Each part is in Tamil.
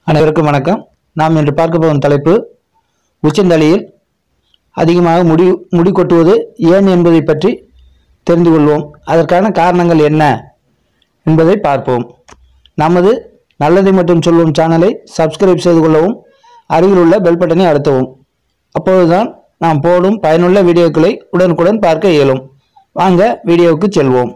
அனைவருக்கும் வணக்கம் நாம் இன்று பார்க்க போகும் தலைப்பு உச்சந்தலையில் அதிகமாக முடி முடி கொட்டுவது ஏன் என்பதை பற்றி தெரிந்து கொள்வோம் அதற்கான காரணங்கள் என்ன என்பதை பார்ப்போம் நமது நல்லதை மட்டும் சொல்வோம் சேனலை சப்ஸ்கிரைப் செய்து கொள்ளவும் அருகில் உள்ள பெல் பட்டனை அழுத்தவும் அப்பொழுதுதான் நாம் போடும் பயனுள்ள வீடியோக்களை உடனுக்குடன் பார்க்க இயலும் வாங்க வீடியோவுக்கு செல்வோம்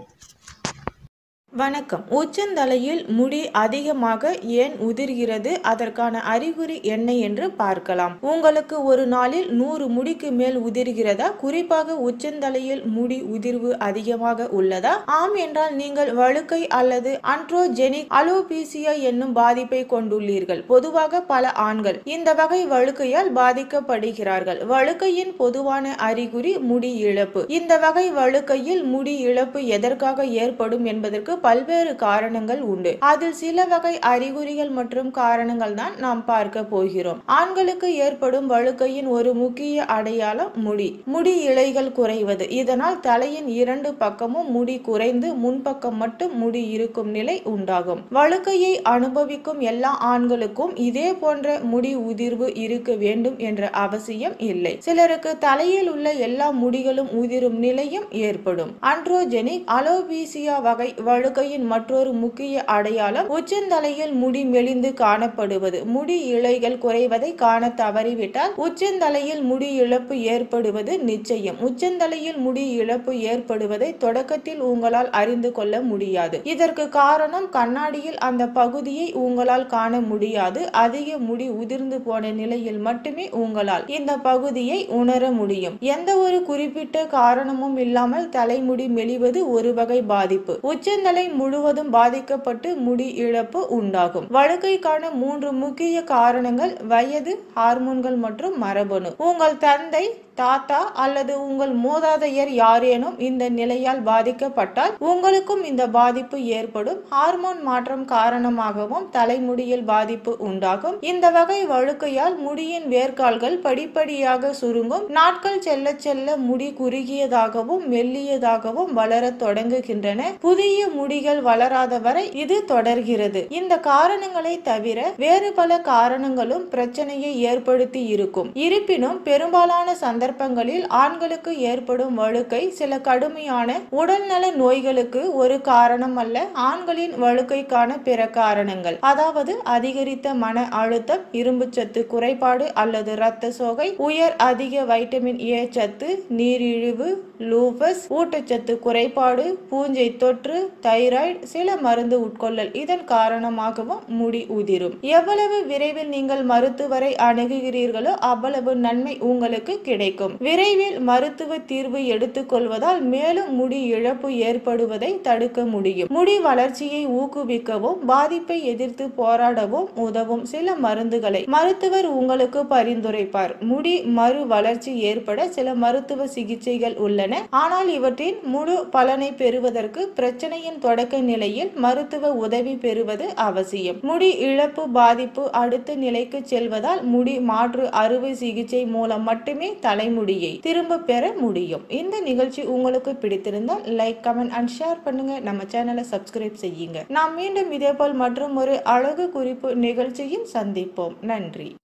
வணக்கம் உச்சந்தலையில் முடி அதிகமாக ஏன் உதிர்கிறது அதற்கான அறிகுறி என்ன என்று பார்க்கலாம் உங்களுக்கு ஒரு நாளில் நூறு முடிக்கு மேல் உதிர்கிறதா குறிப்பாக உச்சந்தலையில் முடி உதிர்வு அதிகமாக உள்ளதா ஆம் என்றால் நீங்கள் வழுக்கை அல்லது அன்ட்ரோஜெனிக் அலோபீசியா என்னும் பாதிப்பை கொண்டுள்ளீர்கள் பொதுவாக பல ஆண்கள் இந்த வகை வழுக்கையால் பாதிக்கப்படுகிறார்கள் வழுக்கையின் பொதுவான அறிகுறி முடி இழப்பு இந்த வகை வழுக்கையில் முடி இழப்பு எதற்காக ஏற்படும் என்பதற்கு பல்வேறு காரணங்கள் உண்டு அதில் சில வகை அறிகுறிகள் மற்றும் காரணங்கள் தான் நாம் பார்க்க போகிறோம் ஆண்களுக்கு ஏற்படும் வழுக்கையின் ஒரு முக்கிய அடையாளம் முடி முடி இழைகள் குறைவது இதனால் தலையின் இரண்டு பக்கமும் முடி குறைந்து முன்பக்கம் மட்டும் முடி இருக்கும் நிலை உண்டாகும் வழுக்கையை அனுபவிக்கும் எல்லா ஆண்களுக்கும் இதே போன்ற முடி உதிர்வு இருக்க வேண்டும் என்ற அவசியம் இல்லை சிலருக்கு தலையில் உள்ள எல்லா முடிகளும் உதிரும் நிலையும் ஏற்படும் அண்ட்ரோஜெனிக் அலோபீசியா வகை வழுக்கையின் மற்றொரு முக்கிய அடையாளம் உச்சந்தலையில் முடி மெலிந்து காணப்படுவது முடி இழைகள் குறைவதை காண தவறிவிட்டால் உச்சந்தலையில் முடி இழப்பு ஏற்படுவது நிச்சயம் உச்சந்தலையில் முடி இழப்பு ஏற்படுவதை தொடக்கத்தில் உங்களால் அறிந்து கொள்ள முடியாது இதற்கு காரணம் கண்ணாடியில் அந்த பகுதியை உங்களால் காண முடியாது அதிக முடி உதிர்ந்து போன நிலையில் மட்டுமே உங்களால் இந்த பகுதியை உணர முடியும் எந்த ஒரு குறிப்பிட்ட காரணமும் இல்லாமல் தலைமுடி மெலிவது ஒரு வகை பாதிப்பு உச்சந்தலை முழுவதும் பாதிக்கப்பட்டு முடி இழப்பு உண்டாகும் வழுக்கைக்கான மூன்று முக்கிய காரணங்கள் வயது ஹார்மோன்கள் மற்றும் மரபணு உங்கள் தந்தை தாத்தா அல்லது உங்கள் மூதாதையர் யாரேனும் இந்த நிலையால் பாதிக்கப்பட்டால் உங்களுக்கும் இந்த பாதிப்பு ஏற்படும் ஹார்மோன் மாற்றம் காரணமாகவும் தலைமுடியில் பாதிப்பு உண்டாகும் இந்த வகை வழுக்கையால் முடியின் வேர்க்கால்கள் படிப்படியாக சுருங்கும் நாட்கள் செல்ல செல்ல முடி குறுகியதாகவும் மெல்லியதாகவும் வளரத் தொடங்குகின்றன புதிய முடிகள் வளராத வரை இது தொடர்கிறது இந்த காரணங்களை தவிர வேறு பல காரணங்களும் பிரச்சனையை ஏற்படுத்தி இருக்கும் இருப்பினும் பெரும்பாலான சந்தர்ப்பங்களில் ஆண்களுக்கு ஏற்படும் வழுக்கை சில கடுமையான உடல்நல நோய்களுக்கு ஒரு காரணம் அல்ல ஆண்களின் வழுக்கைக்கான பிற காரணங்கள் அதாவது அதிகரித்த மன அழுத்தம் இரும்புச்சத்து குறைபாடு அல்லது இரத்த சோகை உயர் அதிக வைட்டமின் ஏ சத்து நீரிழிவு லூபஸ் ஊட்டச்சத்து குறைபாடு பூஞ்சை தொற்று தைராய்டு சில மருந்து உட்கொள்ளல் இதன் காரணமாகவும் முடி உதிரும் எவ்வளவு விரைவில் நீங்கள் மருத்துவரை அணுகுகிறீர்களோ அவ்வளவு நன்மை உங்களுக்கு கிடைக்கும் விரைவில் மருத்துவ தீர்வு எடுத்துக்கொள்வதால் மேலும் முடி இழப்பு ஏற்படுவதை தடுக்க முடியும் முடி வளர்ச்சியை ஊக்குவிக்கவும் பாதிப்பை எதிர்த்து போராடவும் உதவும் சில மருந்துகளை மருத்துவர் உங்களுக்கு பரிந்துரைப்பார் முடி மறு வளர்ச்சி ஏற்பட சில மருத்துவ சிகிச்சைகள் உள்ளன ஆனால் இவற்றின் முழு பலனை பெறுவதற்கு பிரச்சனையின் தொடக்க நிலையில் மருத்துவ உதவி பெறுவது அவசியம் முடி இழப்பு பாதிப்பு அடுத்த நிலைக்கு செல்வதால் முடி மாற்று அறுவை சிகிச்சை மூலம் மட்டுமே தலைமுடியை திரும்ப பெற முடியும் இந்த நிகழ்ச்சி உங்களுக்கு பிடித்திருந்தால் லைக் கமெண்ட் அண்ட் ஷேர் பண்ணுங்க நம்ம சேனலை சப்ஸ்கிரைப் செய்யுங்க நாம் மீண்டும் இதேபோல் மற்றும் ஒரு அழகு குறிப்பு நிகழ்ச்சியில் சந்திப்போம் நன்றி